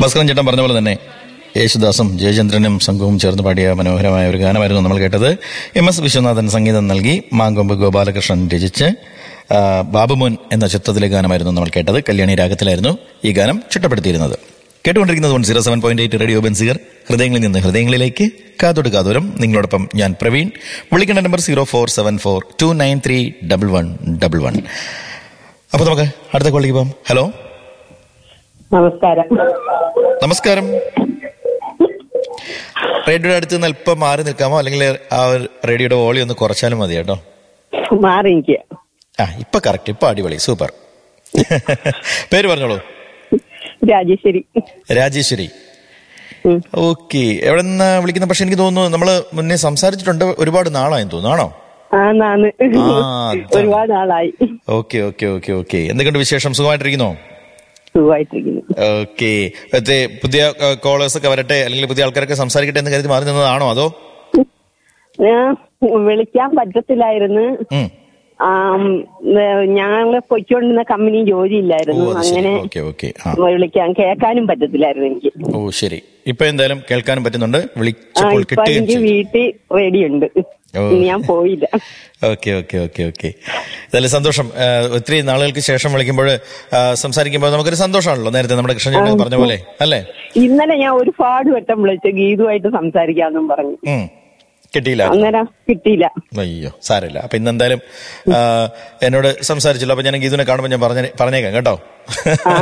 ഭാസ്കരൻ ചേട്ടൻ പറഞ്ഞ പോലെ തന്നെ യേശുദാസും ജയചന്ദ്രനും സംഘവും ചേർന്ന് പാടിയ മനോഹരമായ ഒരു ഗാനമായിരുന്നു നമ്മൾ കേട്ടത് എം എസ് വിശ്വനാഥൻ സംഗീതം നൽകി മാങ്കൊമ്പ് ഗോപാലകൃഷ്ണൻ രചിച്ച് ആ, ബാബുമോൻ എന്ന ചിത്രത്തിലെ ഗാനമായിരുന്നു നമ്മൾ കേട്ടത് കല്യാണി രാഗത്തിലായിരുന്നു ഈ ഗാനം ചിട്ടപ്പെടുത്തിയിരുന്നത് കേട്ടുകൊണ്ടിരിക്കുന്നത് one zero seven point eight radio Benziger ഹൃദയങ്ങളിൽ നിന്ന് ഹൃദയങ്ങളിലേക്ക് കാതോട് കാതോരം നിങ്ങളോടൊപ്പം ഞാൻ പ്രവീൺ വിളിക്കേണ്ട number zero four seven four two nine three double one double one അപ്പോൾ നമുക്ക് അടുത്ത കോളിലേക്ക് പോകാം ഹലോ നമസ്കാരം നമസ്കാരം റേഡിയോയുടെ അടുത്ത് നിന്ന് അല്പം മാറി നിൽക്കാമോ അല്ലെങ്കിൽ ആ ഒരു റേഡിയോയുടെ വോളി ഒന്ന് കുറച്ചാലും മതി കേട്ടോ മാറി എനിക്ക് ആ ഇപ്പൊ കറക്റ്റ് ഇപ്പൊ അടിപൊളി സൂപ്പർ പേര് പറഞ്ഞോളൂ രാജേശ്വരി രാജേശ്വരി ഉം. ഓക്കെ എവിടെ നിന്ന് വിളിക്കുന്ന പക്ഷെ എനിക്ക് തോന്നുന്നു നമ്മള് മുന്നേ സംസാരിച്ചിട്ടുണ്ട് ഒരുപാട് നാളായെന്ന് തോന്നുന്നു ആണോ ആന്നാന്ന് ആ, അതാണ്. ഒരുപാട് ആളായി ഓക്കെ ഓക്കെ ഓക്കെ ഓക്കെ എന്തൊക്കെയുണ്ട് വിശേഷം സുഖമായിട്ടിരിക്കുന്നോ സുഖമായിട്ടിരിക്കുന്നു ഓക്കെ മറ്റേ പുതിയ കോളേഴ്സ് ഒക്കെ വരട്ടെ അല്ലെങ്കിൽ പുതിയ ആൾക്കാരൊക്കെ സംസാരിക്കട്ടെ എന്ന് കരുതി മാറി നിന്നതാണോ അതോ ഞാൻ വിളിക്കാൻ പറ്റത്തില്ലായിരുന്നു ഉം. ആം, ഏ, ഞങ്ങള് പൊയ്ക്കൊണ്ടിരുന്ന കമ്പനി ഓ ജോലിയില്ലായിരുന്നു അത് ശരി അങ്ങനെ ഓക്കെ ഓക്കെ ആ വിളിക്കാൻ കേൾക്കാനും പറ്റത്തില്ലായിരുന്നു എനിക്ക് ഓ ശരി ഇപ്പൊ എന്തായാലും കേൾക്കാനും പറ്റുന്നുണ്ട് ആ വിളിച്ചപ്പോൾ ഇപ്പൊ കിട്ടുകയും എനിക്ക് ചെയ്തു വീട്ടിൽ റെഡിയുണ്ട് ഓ. ഇനി ഞാൻ പോയില്ല ഓക്കെ ഓക്കെ ഓക്കെ ഓക്കെ എന്തായാലും സന്തോഷം ആ, ഒത്തിരി നാളുകൾക്ക് ശേഷം വിളിക്കുമ്പോൾ സംസാരിക്കുമ്പോൾ നമുക്കൊരു സന്തോഷമാണല്ലോ നേരത്തെ നമ്മുടെ കൃഷ്ണൻ ചേട്ടൻ പറഞ്ഞ പോലെ അല്ലേ ഇന്നലെ ഞാൻ ഒരുപാട് വട്ടം വിളിച്ച് ഗീതുമായിട്ട് സംസാരിക്കാന്നും പറഞ്ഞു ഉം. കിട്ടിയില്ല അന്നേരം കിട്ടിയില്ല അയ്യോ സാരമില്ല അപ്പൊ ഇന്ന് എന്തായാലും ആ, എന്നോട് സംസാരിച്ചല്ലോ അപ്പൊ ഞാൻ ഗീതുവിനെ കാണുമ്പോൾ ഞാൻ പറഞ്ഞ പറഞ്ഞേക്കാം കേട്ടോ ആ.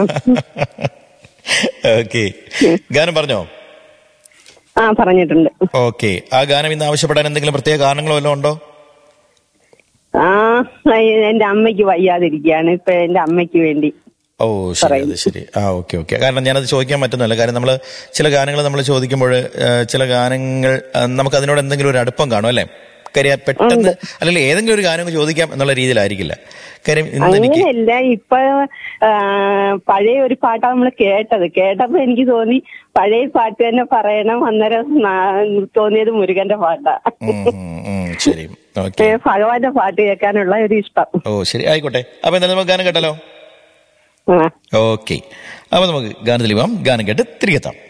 ഓക്കെ ഗാനം പറഞ്ഞോ ആ പറഞ്ഞിട്ടുണ്ട് ഓക്കെ ആ ഗാനം ഇന്ന് ആവശ്യപ്പെടാൻ എന്തെങ്കിലും പ്രത്യേക കാരണങ്ങളോ വല്ലതും ഉണ്ടോ ആ എന്റെ അമ്മയ്ക്ക് വയ്യാതിരിക്കുകയാണ് ഇപ്പൊ എന്റെ അമ്മയ്ക്ക് വേണ്ടി ഓ ശരി അത് ശരി ആ ഓക്കെ ഓക്കെ കാരണം ഞാനത് ചോദിക്കാൻ പറ്റുന്നില്ല കാര്യം നമ്മൾ ചില ഗാനങ്ങൾ നമ്മൾ ചോദിക്കുമ്പോൾ ചില ഗാനങ്ങൾ ആ, നമുക്ക് അതിനോട് എന്തെങ്കിലും ഒരു അടുപ്പം കാണും അല്ലേ കാര്യം പെട്ടെന്ന് അല്ലെങ്കിൽ ഏതെങ്കിലും ഒരു ഗാനം ചോദിക്കാം എന്നുള്ള രീതിയിലായിരിക്കില്ല കാര്യം ഇന്ന് എനിക്ക് അങ്ങനെയല്ല ഇപ്പൊ ആ, പഴയ ഒരു പാട്ടാ നമ്മൾ കേട്ടത് കേട്ടപ്പോ എനിക്ക് തോന്നി പഴയ പാട്ട് തന്നെ പറയണം അന്നേരം നാ- തോന്നിയത് മുരുകന്റെ പാട്ടാ ഉം, ഉം, ഉം, ശരി ഓക്കെ ഏ, ഭഗവാന്റെ പാട്ട് കേൾക്കാനുള്ള ഒരു ഇഷ്ടം ഓ ശരി ആയിക്കോട്ടെ അപ്പൊ എന്തായാലും നമുക്ക് ഗാനം കേട്ടാലോ ആ ഓക്കെ അപ്പൊ നമുക്ക് ഗാനത്തിൽ പോവാം ഗാനം കേട്ട് തിരികെത്താം